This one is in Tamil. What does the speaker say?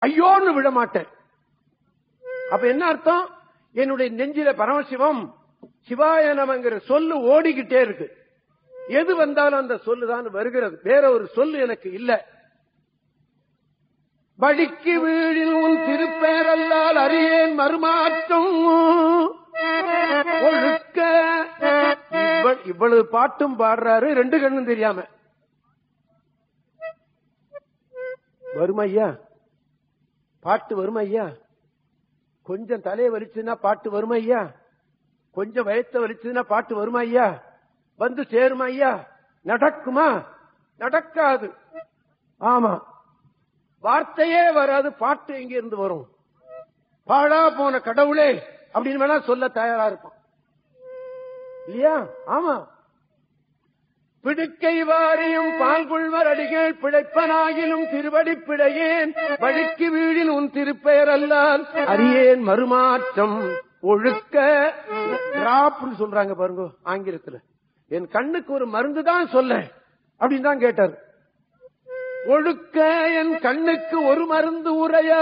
ஐயோன்னு விட மாட்டேன் அப்ப என்ன அர்த்தம் என்னுடைய நெஞ்சில பரமசிவம் சிவாய நமங்கிற சொல்லு ஓடிக்கிட்டே இருக்கு எது வந்தாலும் அந்த சொல்லுதான் வருகிறது வேற ஒரு சொல்லு எனக்கு இல்ல வழிக்கு வீழில் உன் திருப்பேரல்லால் அறியேன் மறுமாற்றம் ஒழுக்க இவ்வ- இவ்வளவு பாட்டும் பாடுறாரு ரெண்டு கண்ணும் தெரியாம வருமா ஐயா பாட்டு வருமா ஐயா கொஞ்சம் தலையை வலிச்சுன்னா பாட்டு வருமா ஐயா கொஞ்சம் வயத்த வலிச்சதுன்னா பாட்டு வருமா ஐயா வந்து சேருமா ஐயா நடக்குமா நடக்காது ஆமா வார்த்தையே வராது பாட்டு எங்க இருந்து வரும் பாழா போன கடவுளே அப்படின்னு வேணா சொல்ல தயாரா இருப்பான் இல்லையா ஆமா பிடுக்கை வாரியும் பால்குள்வர் அடிகள் பிழைப்பனாகிலும் திருவடி பிழையேன் வழிக்கு வீழில் உன் திருப்பெயர் அல்லால் அறியேன் மறுமாற்றம் ஒழுக்க டிராப்னு சொல்றாங்க பாருங்க ஆங்கிலத்துல என் கண்ணுக்கு ஒரு மருந்து தான் சொல்ல அப்படின்னு தான் கேட்டார் ஒழுக்க என் கண்ணுக்கு ஒரு மருந்து உரையா